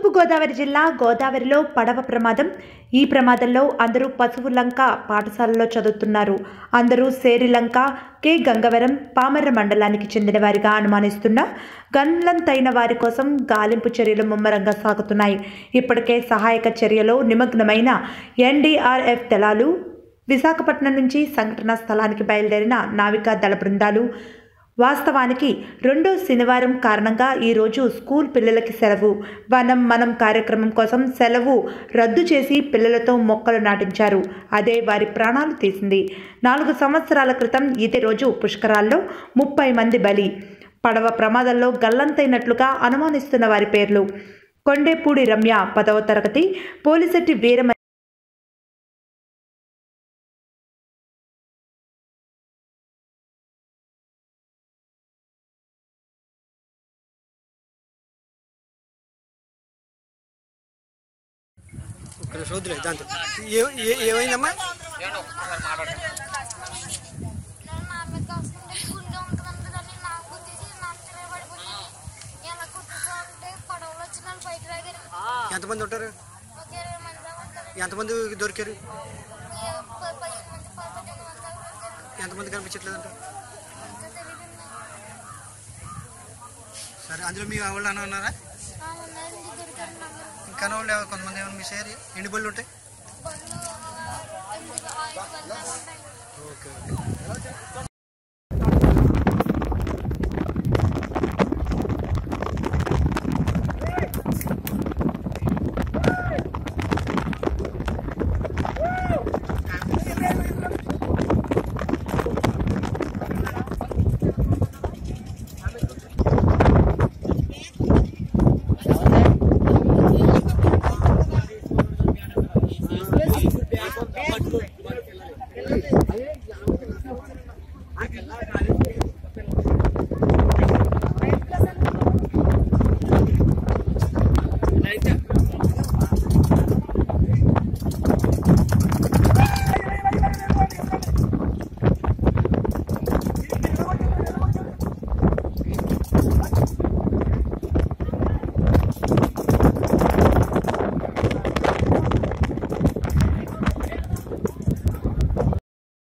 తూర్పుగోదావరి జిల్లా గోదావరిలో పడవ ప్రమాదం ఈ ప్రమాదంలో అందరూ పశువులంక పాఠశాలలో చదువుతున్నారు అందరూ సేరిలంక కె గంగవరం పామర్ర మండలానికి చెందిన వారిగా అనుమానిస్తున్న గన్లంతైన వారి కోసం గాలింపు చర్యలు ముమ్మరంగా సాగుతున్నాయి ఇప్పటికే సహాయక చర్యలో నిమగ్నమైన ఎన్డీఆర్ఎఫ్ దళాలు విశాఖపట్నం నుంచి సంఘటనా స్థలానికి బయలుదేరిన నావికా దళ బృందాలు వాస్తవానికి రెండో శనివారం కారణంగా ఈరోజు స్కూల్ పిల్లలకి సెలవు వనం మనం కార్యక్రమం కోసం సెలవు రద్దు చేసి పిల్లలతో మొక్కలు నాటించారు అదే వారి ప్రాణాలు తీసింది నాలుగు సంవత్సరాల క్రితం ఇదే రోజు పుష్కరాల్లో ముప్పై మంది బలి పడవ ప్రమాదంలో గల్లంతైనట్లుగా అనుమానిస్తున్న వారి పేర్లు కొండేపూడి రమ్య పదవ తరగతి పోలిసెట్టి వీరమ ఒక్క నిమిషం వద్దులే దాంతో ఏ- ఏ- ఏమైందమ్మా నేను మా అమ్మకి వస్తుంటే గుండె ఉంటుందంటే దాన్ని నాకు గుద్దేసి నాకు తిరిగి పడిపోయింది ఇలా కుట్టుకో అంటే పడవలో వచ్చి నన్ను బయట రాగారు ఎంతమంది ఉంటారు ఒక ఇరవై మంది దాకా ఉంటారు ఎంతమంది దొరికారు ఏ ప- పది మంది పది పద్దెనిమిది మంది దాకా ఉంటారు ఎంతమంది కనిపించట్లేదంట ఇంకా తెలియదు సరే అందులో మీ వాళ్ళు అన్న ఉన్నారా ఆ ఉన్నారండి దొరికారు నాకు ఇంకా వాళ్ళు ఎవరు- కొంతమంది ఏమైనా మిస్ అయ్యారు ఎన్ని బళ్ళు ఉంటాయి బండ్లు ఆ, ఎనిమిది ఐదు బండ్లు ఉంటాయి ఓకే ఓకే